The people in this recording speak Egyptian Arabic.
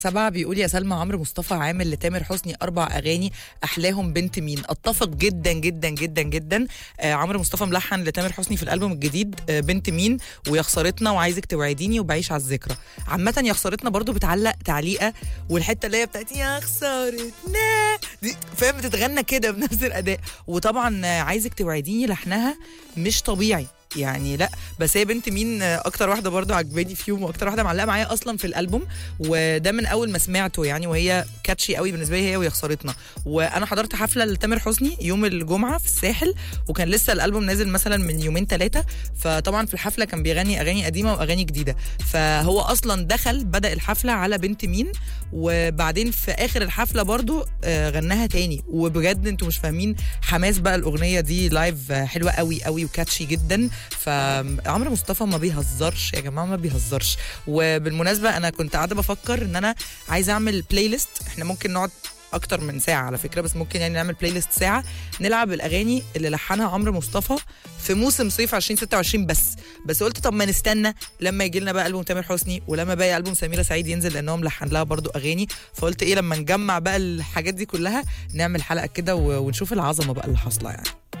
سبعة بيقول يا سلمى عمرو مصطفى عامل لتامر حسني أربع أغاني أحلاهم بنت مين أتفق جدا جدا جدا جدا آه عمرو مصطفى ملحن لتامر حسني في الألبوم الجديد آه بنت مين ويا خسارتنا وعايزك توعديني وبعيش على الذكرى عامة يا خسارتنا برضو بتعلق تعليقة والحتة اللي هي بتاعت يا خسارتنا دي فاهم بتتغنى كده بنفس الأداء وطبعا آه، عايزك توعديني لحنها مش طبيعي يعني لا بس هي بنت مين آه، اكتر واحده برضو عجباني فيهم واكتر واحده معلقه معايا اصلا في الالبوم وده من اول ما سمعته يعني وهي كاتشي قوي بالنسبه لي هي ويا خسارتنا وانا حضرت حفله لتامر حسني يوم الجمعه في الساحل وكان لسه الالبوم نازل مثلا من يومين ثلاثه فطبعا في الحفله كان بيغني اغاني قديمه واغاني جديده فهو اصلا دخل بدا الحفله على بنت مين وبعدين في اخر الحفله برضو آه، غناها تاني وبجد انتوا مش فاهمين حماس بقى الاغنيه دي لايف آه، حلوه قوي قوي وكاتشي جدا فعمرو مصطفى ما بيهزرش يا جماعه ما بيهزرش وبالمناسبه انا كنت قاعده بفكر ان انا عايزه اعمل بلاي ليست احنا ممكن نقعد اكتر من ساعه على فكره بس ممكن يعني نعمل بلاي ليست ساعه نلعب الاغاني اللي لحنها عمرو مصطفى في موسم صيف 2026 بس بس قلت طب ما نستنى لما يجي لنا بقى البوم تامر حسني ولما باقي البوم سميرة سعيد ينزل لانهم لحن لها برضو اغاني فقلت ايه لما نجمع بقى الحاجات دي كلها نعمل حلقه كده و- ونشوف العظمه بقى اللي حاصله يعني